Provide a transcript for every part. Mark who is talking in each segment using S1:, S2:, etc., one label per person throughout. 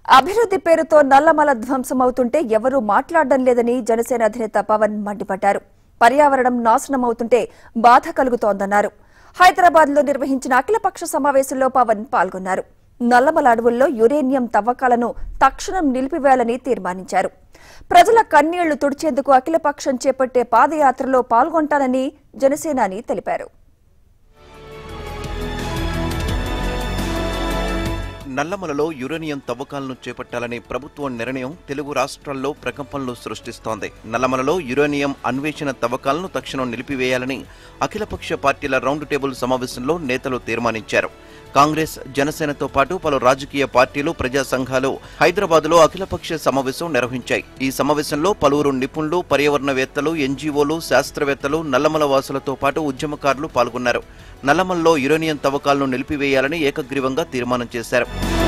S1: అభివృద్ధి పేరుతో నల్లమల ధ్వంసమవుతుంటే ఎవరూ మాట్లాడడం లేదని జనసేన అధినేత పవన్ మండిపడ్డారు పర్యావరణం నాశనమవుతుంటే బాధ కలుగుతోందన్నారు హైదరాబాద్ లో నిర్వహించిన అఖిలపక్ష సమావేశంలో పవన్ పాల్గొన్నారు నల్లమల అడవుల్లో యురేనియం తవ్వకాలను తక్షణం నిలిపివేయాలని తీర్మానించారు ప్రజల కన్నీళ్లు తుడిచేందుకు అఖిలపక్షం చేపట్టే పాదయాత్రలో పాల్గొంటానని జనసేనాని తెలిపారు
S2: నల్లమలలో యురేనియం తవ్వకాలను చేపట్టాలనే ప్రభుత్వం నిర్ణయం తెలుగు రాష్ట్రాల్లో ప్రకంపనలు సృష్టిస్తోంది నల్లమలలో యురేనియం అన్వేషణ తవ్వకాలను తక్షణం నిలిపివేయాలని అఖిలపక్ష పార్టీల రౌండ్ టేబుల్ సమావేశంలో నేతలు తీర్మానించారు కాంగ్రెస్ జనసేనతో పాటు పలు రాజకీయ పార్టీలు ప్రజా సంఘాలు హైదరాబాద్లో అఖిలపక్ష సమావేశం నిర్వహించాయి ఈ సమావేశంలో పలువురు నిపుణులు పర్యావరణవేత్తలు ఎన్జీఓలు శాస్త్రవేత్తలు నల్లమల వాసులతో పాటు ఉద్యమకారులు పాల్గొన్నారు నల్లమల్లో యురేనియం తవ్వకాలను నిలిపివేయాలని ఏకగ్రీవంగా తీర్మానం చేశారు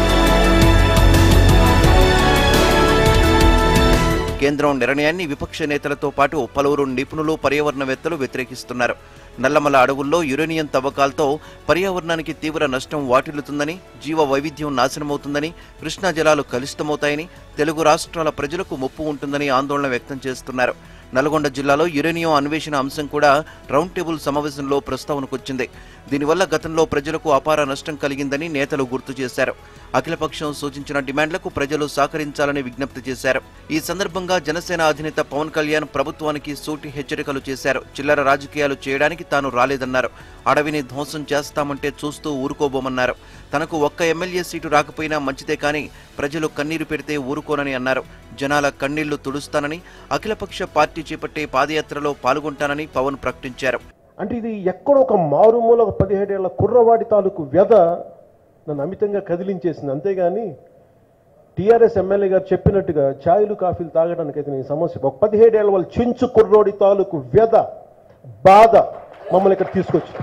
S2: కేంద్రం నిర్ణయాన్ని విపక్ష నేతలతో పాటు పలువురు నిపుణులు పర్యావరణవేత్తలు వ్యతిరేకిస్తున్నారు నల్లమల అడవుల్లో యురేనియం తవ్వకాలతో పర్యావరణానికి తీవ్ర నష్టం వాటిల్లుతుందని జీవ వైవిధ్యం నాశనమవుతుందని కృష్ణా జలాలు కలుషితమవుతాయని తెలుగు రాష్ట్రాల ప్రజలకు ముప్పు ఉంటుందని ఆందోళన వ్యక్తం చేస్తున్నారు నల్గొండ జిల్లాలో యురేనియం అన్వేషణ అంశం కూడా రౌండ్ టేబుల్ సమావేశంలో ప్రస్తావనకొచ్చింది దీనివల్ల గతంలో ప్రజలకు అపార నష్టం కలిగిందని నేతలు గుర్తు చేశారు అఖిలపక్షం సూచించిన డిమాండ్లకు ప్రజలు సహకరించాలని విజ్ఞప్తి చేశారు ఈ సందర్భంగా జనసేన అధినేత పవన్ కళ్యాణ్ ప్రభుత్వానికి సూటి హెచ్చరికలు చేశారు చిల్లర రాజకీయాలు చేయడానికి తాను రాలేదన్నారు అడవిని ధ్వంసం చేస్తామంటే చూస్తూ ఊరుకోబోమన్నారు తనకు ఒక్క ఎమ్మెల్యే సీటు రాకపోయినా మంచిదే కానీ ప్రజలు కన్నీరు పెడితే ఊరుకోనని అన్నారు జనాల కన్నీళ్లు తుడుస్తానని అఖిలపక్ష పార్టీ చేపట్టే పాదయాత్రలో పాల్గొంటానని పవన్ ప్రకటించారు
S3: అంటే ఇది ఎక్కడో ఒక మారుమూల ఒక పదిహేడేళ్ల కుర్రవాడి తాలూకు వ్యధ నన్ను అమితంగా కదిలించేసింది అంతేగాని టీఆర్ఎస్ ఎమ్మెల్యే గారు చెప్పినట్టుగా ఛాయలు కాఫీలు తాగడానికి అయితే నేను సమస్య ఒక పదిహేడేళ్ల వాళ్ళ చించు కుర్రోడి తాలూకు వ్యధ బాధ మమ్మల్ని ఇక్కడ తీసుకొచ్చి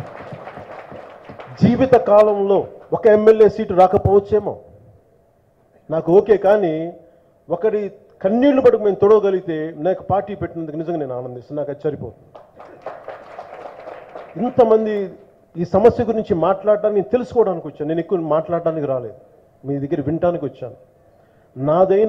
S3: జీవిత కాలంలో ఒక ఎమ్మెల్యే సీటు రాకపోవచ్చేమో నాకు ఓకే కానీ ఒకరి కన్నీళ్లు పట్టుకు మేము తొడవగలిగితే నాకు పార్టీ పెట్టినందుకు నిజంగా నేను ఆనందిస్తాను నాకు అది సరిపోతుంది ఇంతమంది ఈ సమస్య గురించి మాట్లాడటానికి నేను తెలుసుకోవడానికి వచ్చాను నేను ఎక్కువ మాట్లాడడానికి రాలేదు మీ దగ్గర వినటానికి వచ్చాను నాదైన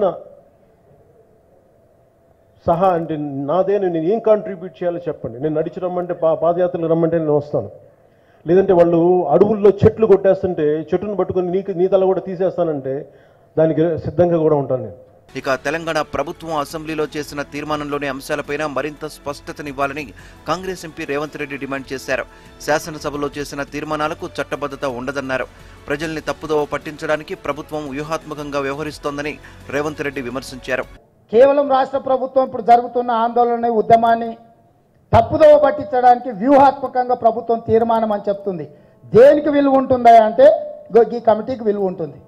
S3: సహా అంటే నాదైన నేను ఏం కాంట్రిబ్యూట్ చేయాలో చెప్పండి నేను నడిచి రమ్మంటే పా పాదయాత్రలు రమ్మంటే నేను వస్తాను లేదంటే వాళ్ళు అడవుల్లో చెట్లు కొట్టేస్తుంటే చెట్టును పట్టుకొని నీకు నీ తల కూడా తీసేస్తానంటే దానికి సిద్ధంగా కూడా ఉంటాను నేను
S2: ఇక తెలంగాణ ప్రభుత్వం అసెంబ్లీలో చేసిన తీర్మానంలోని అంశాలపైన మరింత స్పష్టతనివ్వాలని Congress MP Revanth Reddy demand చేశారు శాసనసభలో చేసిన తీర్మానాలకు చట్టబద్ధత ఉండదన్నారు ప్రజల్ని తప్పుదోవ పట్టించడానికి ప్రభుత్వం వ్యూహాత్మకంగా వ్యవహరిస్తోందని రేవంత్ రెడ్డి విమర్శించారు
S4: కేవలం రాష్ట్ర ప్రభుత్వం ఇప్పుడు జరుగుతున్న ఆందోళన ఉద్యమాన్ని తప్పుదోవ పట్టించడానికి వ్యూహాత్మకంగా ప్రభుత్వం తీర్మానం అని చెప్తుంది దేనికి విలువ ఉంటుందా అంటే ఇగో ఈ కమిటీకి విలువ ఉంటుంది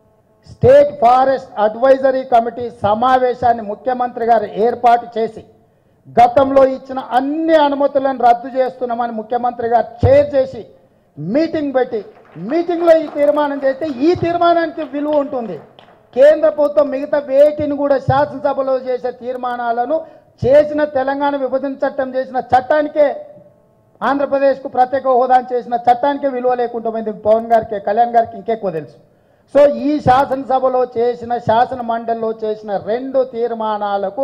S4: స్టేట్ ఫారెస్ట్ అడ్వైజరీ కమిటీ సమావేశాన్ని ముఖ్యమంత్రి గారు ఏర్పాటు చేసి గతంలో ఇచ్చిన అన్ని అనుమతులను రద్దు చేస్తున్నామని ముఖ్యమంత్రి గారు చైర్ చేసి మీటింగ్ పెట్టి మీటింగ్లో ఈ తీర్మానం చేస్తే ఈ తీర్మానానికి విలువ ఉంటుంది కేంద్ర ప్రభుత్వం మిగతా వేటిని కూడా శాసనసభలో చేసే తీర్మానాలను చేసిన తెలంగాణ విభజన చట్టం చేసిన చట్టానికే ఆంధ్రప్రదేశ్కు ప్రత్యేక హోదా చేసిన చట్టానికే విలువ లేకుండా పోయింది పవన్ గారికి కళ్యాణ్ గారికి ఇంకెక్కువ తెలుసు సో ఈ శాసనసభలో చేసిన శాసన మండలిలో చేసిన రెండు తీర్మానాలకు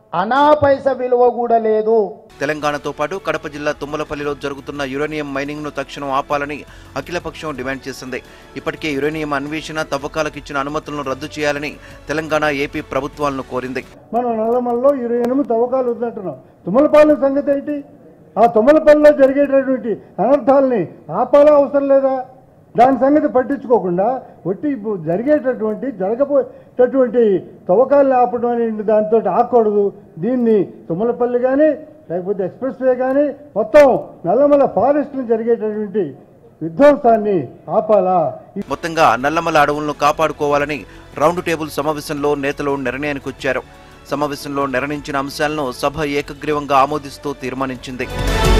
S4: అనాపైస విలువ కూడా లేదు
S2: తెలంగాణతో పాటు కడప జిల్లా తుమ్మలపల్లిలో జరుగుతున్న యురేనియం మైనింగ్ ను తక్షణం ఆపాలని అఖిలపక్షం డిమాండ్ చేసింది ఇప్పటికే యురేనియం అన్వేషణ తవ్వకాలకు ఇచ్చిన అనుమతులను రద్దు చేయాలని తెలంగాణ ఏపీ ప్రభుత్వాలను కోరింది
S5: మనం నల్లమల్లో ఇరవై ఎనిమిది తవ్వకాలు ఉందంటున్నాం తుమ్మలపాలెం సంగతి ఏంటి ఆ తుమ్మలపల్లిలో జరిగేటటువంటి అనర్థాలని ఆపాలా అవసరం లేదా దాని సంగతి పట్టించుకోకుండా ఒట్టి ఇప్పుడు జరిగేటటువంటి జరగబోయేటటువంటి తవ్వకాలను ఆపడం అనేది దాంతో ఆకూడదు దీన్ని తుమ్మలపల్లి కానీ లేకపోతే ఎక్స్ప్రెస్ వే కానీ మొత్తం నల్లమల ఫారెస్ట్లో జరిగేటటువంటి విధ్వంసాన్ని ఆపాలా
S2: మొత్తంగా నల్లమల అడవులను కాపాడుకోవాలని రౌండ్ టేబుల్ సమావేశంలో నేతలు నిర్ణయానికి వచ్చారు సమావేశంలో నిర్ణయించిన అంశాలను సభ ఏకగ్రీవంగా ఆమోదిస్తూ తీర్మానించింది